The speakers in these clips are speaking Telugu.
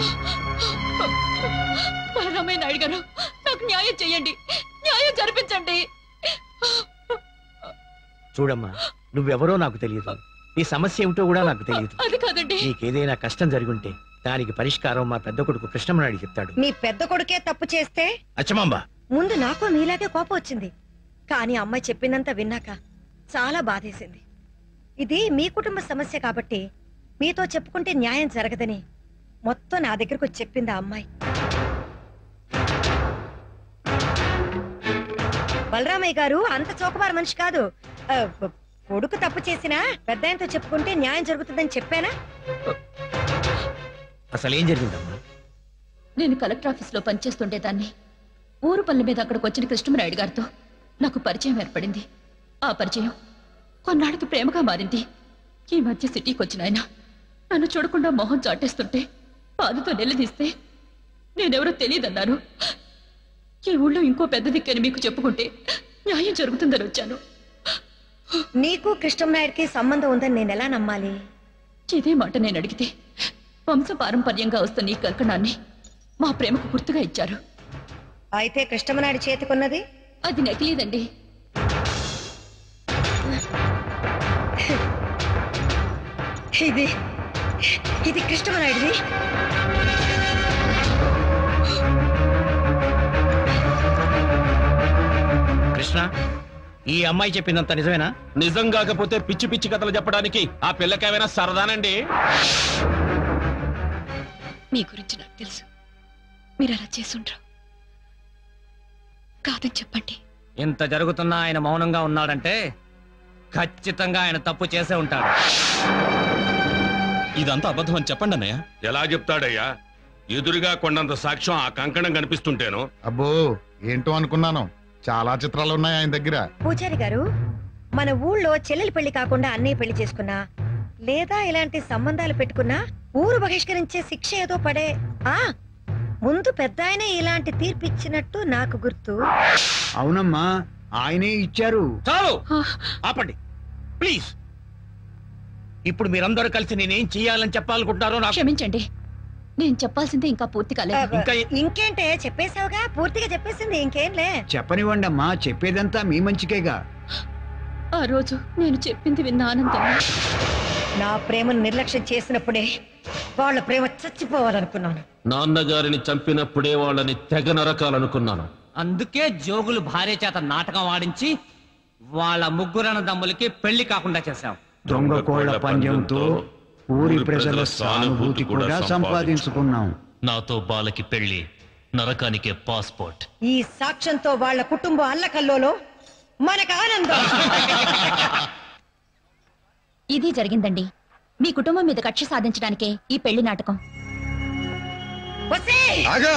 బలరామయ్య నాయుడు గారు నాకు న్యాయం చేయండి న్యాయం జరిపించండి చూడమ్మా నువ్వెవరో నాకు తెలియదు నీ సమస్య ఏమిటో కూడా నాకు తెలియదు అది కాదండి నీకేదైనా కష్టం జరుగుంటే దానికి పరిష్కారం మా పెద్ద కొడుకు కృష్ణమనాయుడు చెప్తాడు మీ పెద్ద కొడుకే తప్పు చేస్తే అచ్చమాంబ ముందు నాకు మీలాగే కోపం వచ్చింది కానీ అమ్మాయి చెప్పిందంత విన్నాక చాలా బాధేసింది ఇది మీ కుటుంబ సమస్య కాబట్టి మీతో చెప్పుకుంటే న్యాయం జరగదని మొత్తం నా దగ్గరకు వచ్చి చెప్పింది ఆ అమ్మాయి బలరామయ్య గారు అంత చౌకబార మనిషి కాదు ఆ, కొడుకు తప్పు చేసినా పెద్ద ఆయనతో చెప్పుకుంటే న్యాయం జరుగుతుందని చెప్పానా అసలు ఏం జరిగిందమ్మా నేను కలెక్టర్ ఆఫీస్ లో పనిచేస్తుండేదాన్ని ఊరు పనుల మీద అక్కడికి వచ్చిన కృష్ణమరాయుడు గారితో నాకు పరిచయం ఏర్పడింది ఆ పరిచయం కొన్నాళ్ళకి ప్రేమగా మారింది ఈ మధ్య సిటీకి వచ్చిన ఆయన నన్ను చూడకుండా మొహం చాటేస్తుంటే బాధతో నిలదీస్తే నేనెవరో తెలియదన్నారు ఈ ఊళ్ళో ఇంకో పెద్ద దిక్కని మీకు చెప్పుకుంటే న్యాయం జరుగుతుందని వచ్చాను నీకు కృష్ణంనాయుడికి సంబంధం ఉందని నేను ఎలా నమ్మాలి ఇదే మాట నేను అడిగితే వంశ పారంపర్యంగా వస్తున్న ఈ కంకణాన్ని మా ప్రేమకు గుర్తుగా ఇచ్చారు అయితే కృష్ణమనాయుడు చేతికున్నది అది నకిలీదండి ఇది ఇది కృష్ణమనాయుడిది కృష్ణ ఈ అమ్మాయి చెప్పిందంత నిజమేనా నిజం కాకపోతే పిచ్చి పిచ్చి కథలు చెప్పడానికి ఆ పిల్లకేమైనా సరదానండి మీ గురించి నాకు తెలుసు మీరు అలా చేసుండ్రు కాదని చెప్పండి ఇంత జరుగుతున్నా ఆయన మౌనంగా ఉన్నాడంటే ఖచ్చితంగా ఆయన తప్పు చేసే ఉంటాడు ఇదంతా అబద్ధం అని చెప్పండి అన్నయ్య ఎలా చెప్తాడయ్యా ఎదురుగా కొండంత సాక్ష్యం ఆ కంకణం కనిపిస్తుంటేను అబ్బో ఏంటో అనుకున్నాను చాలా చిత్రాలు ఉన్నాయి ఆయన దగ్గర పూజారి గారు మన ఊళ్ళో చెల్లెలి పెళ్లి కాకుండా అన్నయ్య పెళ్లి చేసుకున్నా లేదా ఇలాంటి సంబంధాలు పెట్టుకున్నా ఊరు బహిష్కరించే శిక్ష ఏదో పడే ఆ ముందు పెద్ద ఆయనే ఇలాంటి తీర్పిచ్చినట్టు నాకు గుర్తు అవునమ్మా ఆయనే ఇచ్చారు చాలు ఆపండి ప్లీజ్ ఇప్పుడు మీరందరూ కలిసి నేనేం చేయాలని చెప్పాలనుకుంటున్నారో నాకు క్షమించండి నేను చెప్పాల్సిందే ఇంకా పూర్తి కాలేదు ఇంకా ఇంకేంటే చెప్పేశావుగా పూర్తిగా చెప్పేసింది ఇంకేంలే చెప్పనివ్వండి అమ్మా చెప్పేదంతా మీ మంచికేగా ఆ రోజు నేను చెప్పింది విన్న ఆనందంలో నా ప్రేమను నిర్లక్ష్యం చేసినప్పుడే వాళ్ళ ప్రేమ చచ్చిపోవాలనుకున్నాను నాన్నగారిని చంపినప్పుడే వాళ్ళని తెగ నరకాలనుకున్నాను అందుకే జోగులు భార్య చేత నాటకం ఆడించి వాళ్ళ ముగ్గురన దమ్ములకి పెళ్లి కాకుండా చేశాం దొంగ కోళ్ల పంజంతో ఊరి ప్రజల సానుభూతి కూడా సంపాదించుకున్నాం నాతో బాలకి పెళ్లి నరకానికే పాస్పోర్ట్ ఈ సాక్ష్యంతో వాళ్ళ కుటుంబం అల్లకల్లోలో మనకు ఆనందం ఇది జరిగిందండి మీ కుటుంబం మీద కక్ష సాధించడానికే ఈ పెళ్లి నాటకం వసే ఆగా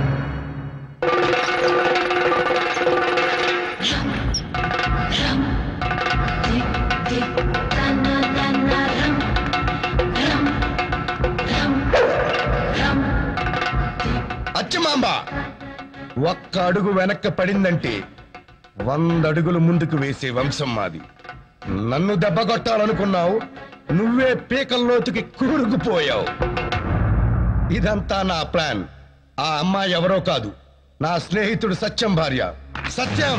అచ్చమాంబ ఒక్క అడుగు వెనక్కి పడిందంటే వంద అడుగులు ముందుకు వేసే వంశం మాది నన్ను దెబ్బ కొట్టాలనుకున్నావు నువ్వే పీకల్లోతుకి కూరుకుపోయావు ఇదంతా నా ప్లాన్ ఆ అమ్మాయి ఎవరో కాదు నా స్నేహితుడు సత్యం భార్య సత్యం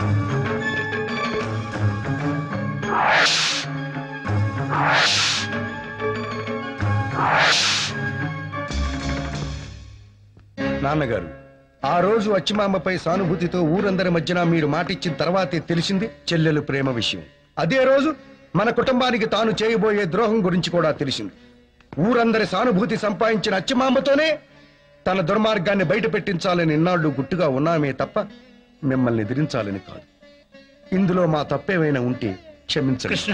నాన్నగారు ఆ రోజు అచ్చిమామపై సానుభూతితో ఊరందరి మధ్యన మీరు మాటిచ్చిన తర్వాతే తెలిసింది చెల్లెలు ప్రేమ విషయం అదే రోజు మన కుటుంబానికి తాను చేయబోయే ద్రోహం గురించి కూడా తెలిసింది ఊరందరి సానుభూతి సంపాదించిన అచ్చిమామతోనే తన దుర్మార్గాన్ని బయట పెట్టించాలని ఇన్నాళ్ళు గుట్టుగా ఉన్నామే తప్ప మిమ్మల్ని ఎదిరించాలని కాదు ఇందులో మా తప్పేమైనా ఉంటే క్షమించండి కృష్ణ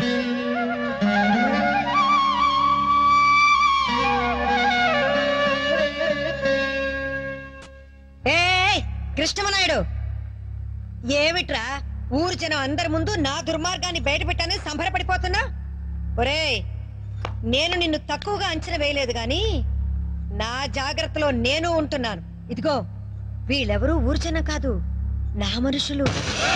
ఏయ్ కృష్ణమనాయుడు ఏమిట్రా ఊరు జనం అందరి ముందు నా దుర్మార్గాన్ని బయటపెట్టానని సంబరపడిపోతున్నా ఒరేయ్ నేను నిన్ను తక్కువగా అంచనా వేయలేదు గాని నా జాగ్రత్తలో నేను ఉంటున్నాను ఇదిగో వీళ్ళెవరూ ఊరు జనం కాదు నా మనుషులు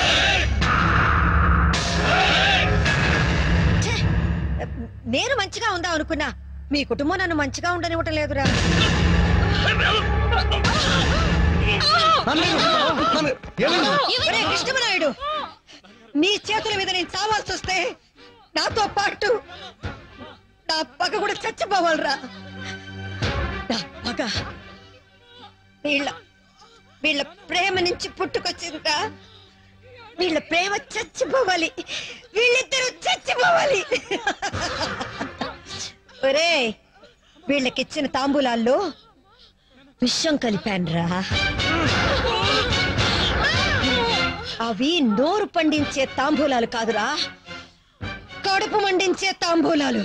ఛే! నేను మంచిగా ఉందా అనుకున్నా మీ కుటుంబం నన్ను మంచిగా ఉండనివ్వటం లేదురా ఒరే కృష్ణమనాయుడు నీ చేతుల మీద నేను చావాల్సి వస్తే నాతో పాటు నా పగ కూడా చచ్చిపోవాలరా నా పగ వీళ్ళ వీళ్ళ ప్రేమ నుంచి పుట్టుకొచ్చిందిరా వీళ్ళ ప్రేమ చచ్చిపోవాలి వీళ్ళిద్దరూ చచ్చిపోవాలి ఒరే వీళ్ళకిచ్చిన తాంబూలాల్లో విషం కలిపానురా అవి నోరు పండించే తాంబూలాలు కాదురా కడుపు మండించే తాంబూలాలు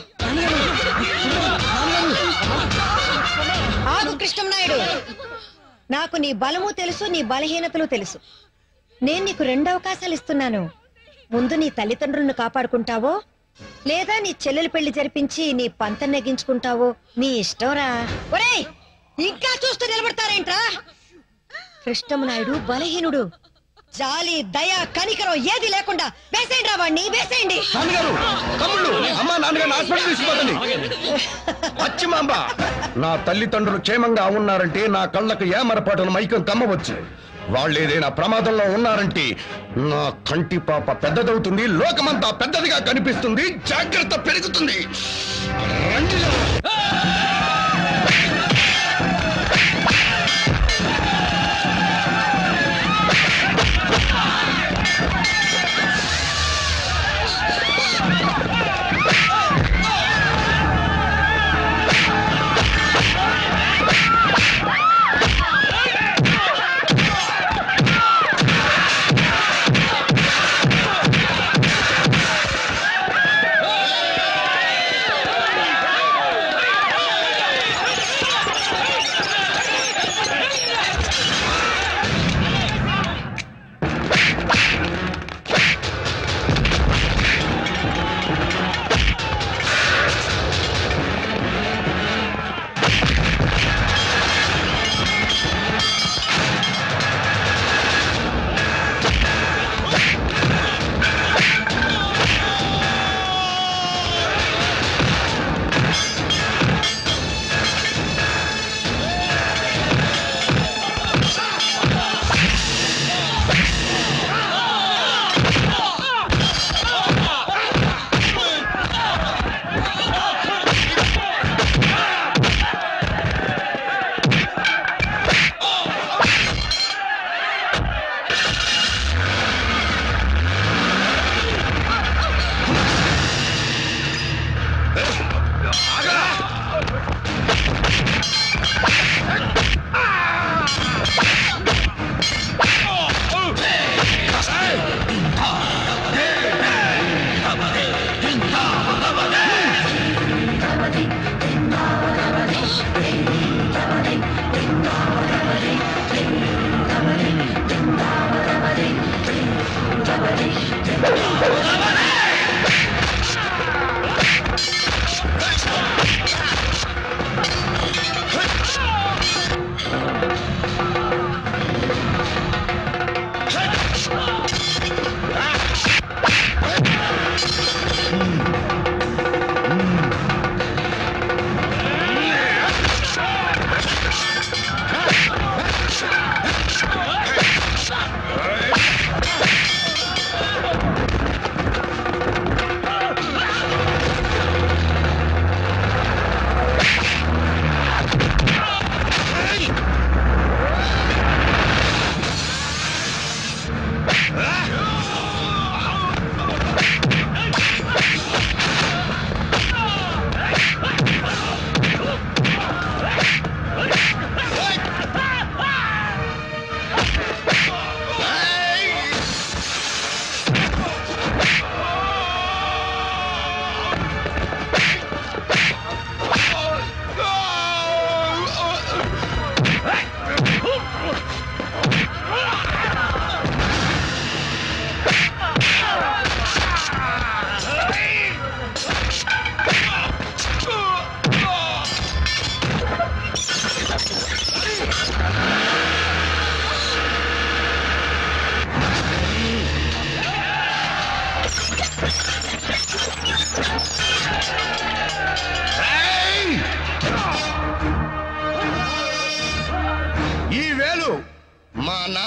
ఆగు కృష్ణంనాయుడు నాకు నీ బలము తెలుసు నీ బలహీనతలు తెలుసు నేను నీకు రెండు అవకాశాలు ఇస్తున్నాను ముందు నీ తల్లిదండ్రులను కాపాడుకుంటావో లేదా నీ చెల్లెలు పెళ్లి జరిపించి నీ పంత నెగ్గించుకుంటావో నీ ఇష్టంరా ఒరేయ్ ఇంకా చూస్తూ నిలబడతారేంట్రా కృష్ణమనాయుడు బలహీనుడు జాలి దయ కనికరం ఏది లేకుండా వేసేయండి రా వాణ్ణి వేసేయండి నాన్నగారు తమ్ముళ్ళు అమ్మ నాన్నగారు హాస్పిటల్ తీసుకుపోతండి అచ్చిమాంబ నా తల్లిదండ్రులు క్షేమంగా ఉన్నారంటే నా కళ్ళకు ఏమరపాటున మైకం కమ్మవచ్చు వాళ్ళు ఏదైనా ప్రమాదంలో ఉన్నారంటే నా కంటి పాప పెద్దదవుతుంది లోకమంతా పెద్దదిగా కనిపిస్తుంది జాగ్రత్త పెరుగుతుంది రండి.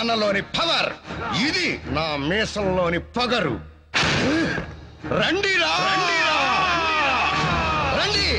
వానలోని పవర్ ఇది నా మీసంలోని పగరు రండి రా రండి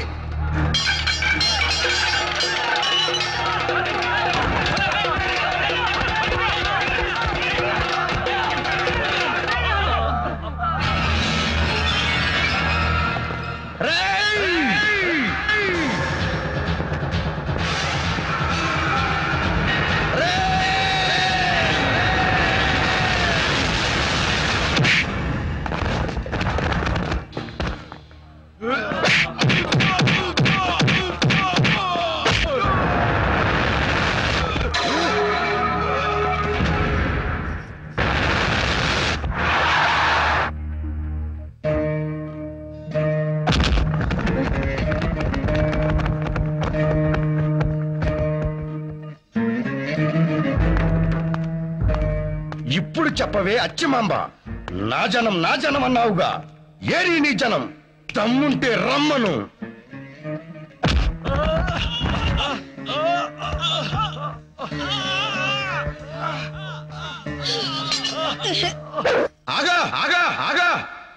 ఇప్పుడు చెప్పవే అచ్చిమాంబ నా జనం నా జనం అన్నావుగా ఏరి నీ జనం తమ్ముంటే రమ్మను ఆగా ఆగా ఆగా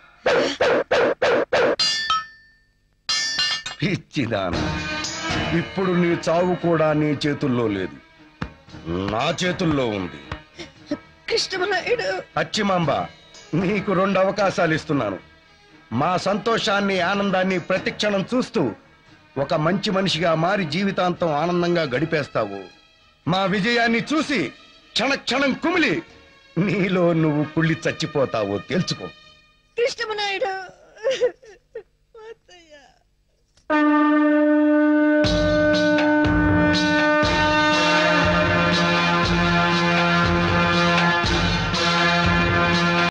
పిచ్చిదాన ఇప్పుడు నీ చావు కూడా నీ చేతుల్లో లేదు నా చేతుల్లో ఉంది కృష్ణమనాయుడు అచ్చిమాంబ నీకు రెండు అవకాశాలు ఇస్తున్నాను మా సంతోషాన్ని ఆనందాన్ని ప్రతిక్షణం చూస్తూ ఒక మంచి మనిషిగా మారి జీవితాంతం ఆనందంగా గడిపేస్తావు మా విజయాన్ని చూసి క్షణ క్షణం కుమిలి నీలో నువ్వు కుళ్ళి చచ్చిపోతావో తెలుసుకో కృష్ణమనాయుడు అత్తయ్య